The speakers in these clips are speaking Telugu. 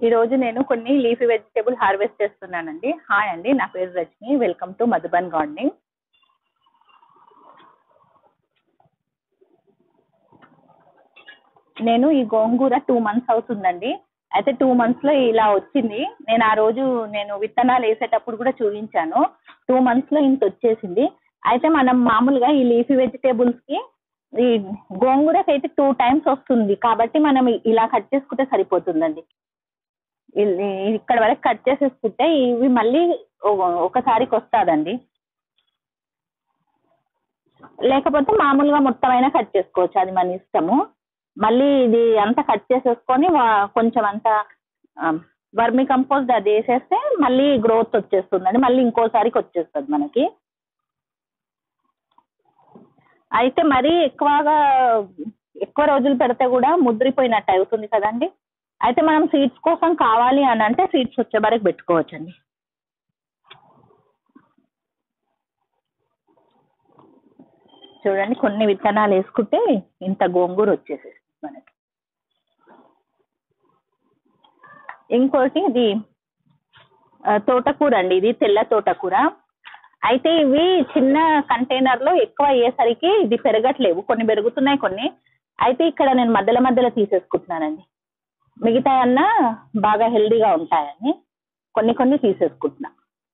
ఈ రోజు నేను కొన్ని లీఫీ వెజిటేబుల్ హార్వెస్ట్ చేస్తున్నానండి హాయ్ అండి నా పేరు Rajani welcome to Madhuban gardening నేను ఈ గోంగూర టూ మంత్స్ అవుతుందండి అయితే టూ మంత్స్ లో ఇలా వచ్చింది నేను ఆ రోజు నేను విత్తనాలు వేసేటప్పుడు కూడా చూపించాను టూ మంత్స్ లో ఇంత వచ్చేసింది అయితే మనం మామూలుగా ఈ లీఫీ వెజిటేబుల్స్ కి ఈ గోంగూరకి అయితే టూ టైమ్స్ వస్తుంది కాబట్టి మనం ఇలా కట్ చేసుకుంటే సరిపోతుందండి ఇ- ఇక్కడ వరకు కట్ చేసేసుకుంటే ఇవి మళ్ళీ ఒక- ఒకసారికి వస్తాదండి లేకపోతే మామూలుగా మొత్తం అయినా కట్ చేసుకోవచ్చు అది మన ఇష్టము మళ్ళీ ఇది అంతా కట్ చేసేసుకొని వా- కొంచెం అంతా వర్మి కంపోస్ట్ అది వేసేస్తే మళ్ళీ గ్రోత్ వచ్చేస్తుందండి మళ్ళీ ఇంకోసారికి వచ్చేస్తుంది మనకి అయితే మరీ ఎక్కువగా ఎక్కువ రోజులు పెడితే కూడా ముద్రిపోయినట్టు అవుతుంది కదండి అయితే మనం సీడ్స్ కోసం కావాలి అని అంటే సీడ్స్ వచ్చే వరకు పెట్టుకోవచ్చండి చూడండి కొన్ని విత్తనాలు వేసుకుంటే ఇంత గోంగూర వచ్చేసేస్తుంది మనకి ఇంకోటి ఇది ఆ, తోటకూర అండి ఇది తెల్ల తోటకూర అయితే ఇవి చిన్న కంటైనర్ లో ఎక్కువ అయ్యేసరికి ఇది పెరగట్లేవు కొన్ని పెరుగుతున్నాయి కొన్ని అయితే ఇక్కడ నేను మధ్యలో మధ్యలో తీసేసుకుంటున్నానండి మిగతా అన్న బాగా హెల్దీగా ఉంటాయని కొన్ని కొన్ని తీసేసుకుంటున్నా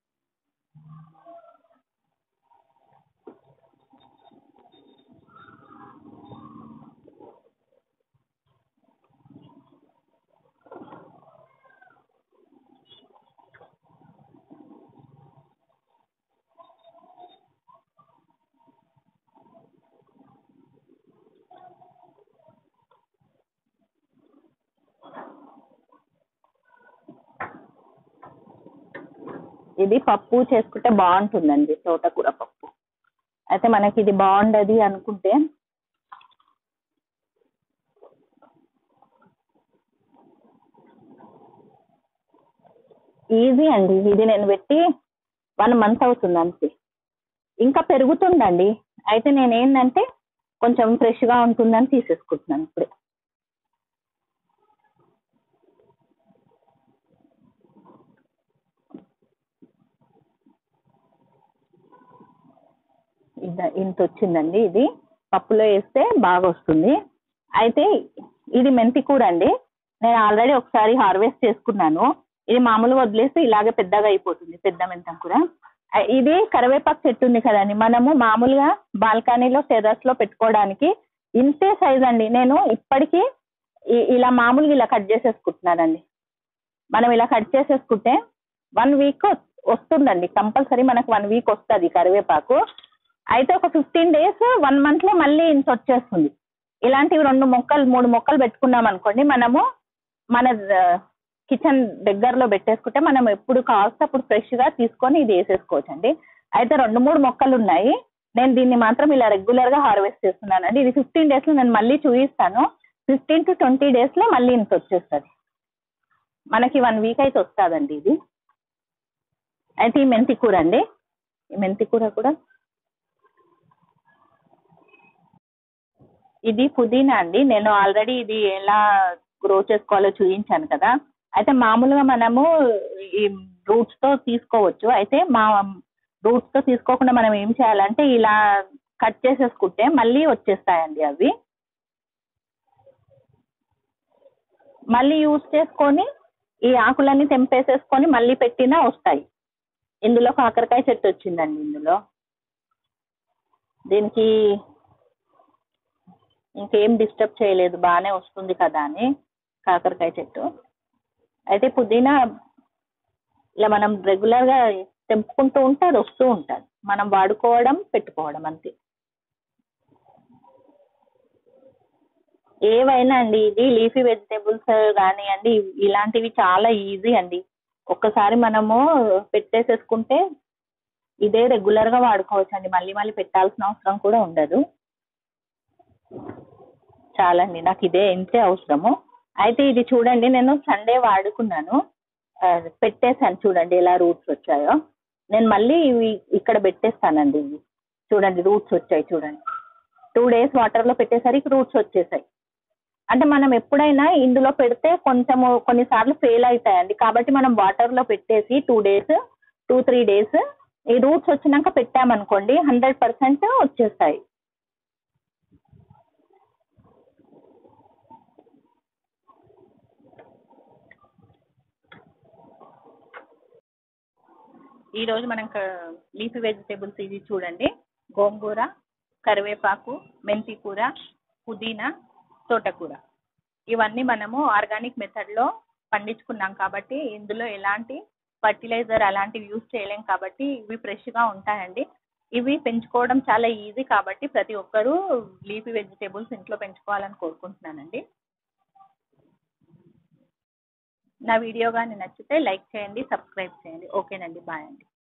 ఇది పప్పు చేసుకుంటే బాగుంటుందండి తోటకూర పప్పు అయితే మనకి ఇది బాగుండదు అనుకుంటే ఈజీ అండి ఇది నేను పెట్టి వన్ మంత్ అవుతుంది అంతే ఇంకా పెరుగుతుందండి అయితే నేను ఏంటంటే కొంచెం ఫ్రెష్గా ఉంటుందని తీసేసుకుంటున్నాను ఇప్పుడే ఇద- ఇంత వచ్చిందండి ఇది పప్పులో వేస్తే బాగా వస్తుంది అయితే ఇది మెంతి కూర అండి నేను ఆల్రెడీ ఒకసారి హార్వెస్ట్ చేసుకున్నాను ఇది మామూలుగా వదిలేస్తే ఇలాగే పెద్దగా అయిపోతుంది పెద్ద మెంతం కూర ఆ, ఇది కరివేపాకు చెట్టు ఉంది కదండి మనము మామూలుగా బాల్కనీలో టెర్రస్ లో పెట్టుకోవడానికి ఇంతే సైజ్ అండి నేను ఇప్పటికీ ఇ- ఇలా మామూలుగా ఇలా కట్ చేసేసుకుంటున్నానండి మనం ఇలా కట్ చేసేసుకుంటే వన్ వీక్ వస్తుందండి కంపల్సరీ మనకు వన్ వీక్ వస్తుంది కరివేపాకు అయితే ఒక ఫిఫ్టీన్ డేస్ వన్ మంత్ లో మళ్ళీ ఇంత వచ్చేస్తుంది ఇలాంటివి రెండు మొక్కలు మూడు మొక్కలు పెట్టుకున్నాం అనుకోండి మనము మన కిచెన్ దగ్గరలో పెట్టేసుకుంటే మనం ఎప్పుడు కావాల్సి అప్పుడు ఫ్రెష్ గా తీసుకొని ఇది వేసేసుకోవచ్చు అండి అయితే రెండు మూడు మొక్కలు ఉన్నాయి నేను దీన్ని మాత్రం ఇలా రెగ్యులర్ గా హార్వెస్ట్ చేస్తున్నానండి ఇది ఫిఫ్టీన్ డేస్ లో నేను మళ్ళీ చూపిస్తాను ఫిఫ్టీన్ టు ట్వంటీ డేస్ లో మళ్ళీ ఇంత వచ్చేస్తుంది మనకి వన్ వీక్ అయితే వస్తుందండి ఇది అయితే ఈ మెంతి కూర అండి ఈ మెంతి కూర కూడా ఇది పుదీనా అండి నేను ఆల్రెడీ ఇది ఎలా గ్రో చేసుకోవాలో చూపించాను కదా అయితే మామూలుగా మనము ఈ రూట్స్ తో తీసుకోవచ్చు అయితే మా రూట్స్ తో తీసుకోకుండా మనం ఏం చేయాలంటే ఇలా కట్ చేసేసుకుంటే మళ్ళీ వచ్చేస్తాయండి అవి మళ్ళీ యూజ్ చేసుకొని ఈ ఆకులన్నీ తెంపేసేసుకొని మళ్ళీ పెట్టినా వస్తాయి ఇందులో కాకరకాయ చెట్టు వచ్చిందండి ఇందులో దీనికి ఇంకేం డిస్టర్బ్ చేయలేదు బాగానే వస్తుంది కదా అని కాకరకాయ చెట్టు అయితే పుదీనా ఇలా మనం రెగ్యులర్ గా తెంపుకుంటూ ఉంటే అది వస్తూ ఉంటుంది మనం వాడుకోవడం పెట్టుకోవడం అంతే ఏవైనా అండి ఇది లీఫీ వెజిటేబుల్స్ కానివ్వండి ఇలాంటివి చాలా ఈజీ అండి ఒక్కసారి మనము పెట్టేసేసుకుంటే ఇదే రెగ్యులర్ గా వాడుకోవచ్చు అండి మళ్ళీ మళ్ళీ పెట్టాల్సిన అవసరం కూడా ఉండదు చాలండి నాకు ఇదే ఇంతే అవసరము అయితే ఇది చూడండి నేను సండే వాడుకున్నాను ఆ, పెట్టేశాను చూడండి ఎలా రూట్స్ వచ్చాయో నేను మళ్ళీ ఇవి ఇక్కడ పెట్టేస్తానండి ఇవి చూడండి రూట్స్ వచ్చాయి చూడండి టూ డేస్ వాటర్లో పెట్టేసరికి రూట్స్ వచ్చేసాయి అంటే మనం ఎప్పుడైనా ఇందులో పెడితే కొంచెము కొన్నిసార్లు ఫెయిల్ అవుతాయండి కాబట్టి మనం వాటర్లో పెట్టేసి two days two three days ఈ రూట్స్ వచ్చినాక పెట్టామనుకోండి హండ్రెడ్ పర్సెంట్ వచ్చేస్తాయి ఈరోజు మనం లీఫీ వెజిటేబుల్స్ ఇది చూడండి గోంగూర కరివేపాకు మెంతి కూర పుదీనా తోటకూర ఇవన్నీ మనము ఆర్గానిక్ మెథడ్లో పండించుకున్నాం కాబట్టి ఇందులో ఎలాంటి ఫర్టిలైజర్ అలాంటివి యూజ్ చేయలేం కాబట్టి ఇవి ఫ్రెష్గా ఉంటాయండి ఇవి పెంచుకోవడం చాలా ఈజీ కాబట్టి ప్రతి ఒక్కరూ లీఫీ వెజిటేబుల్స్ ఇంట్లో పెంచుకోవాలని కోరుకుంటున్నానండి నా వీడియో కానీ నచ్చితే లైక్ చేయండి సబ్స్క్రైబ్ చేయండి ఓకేనండి బాయ్ అండి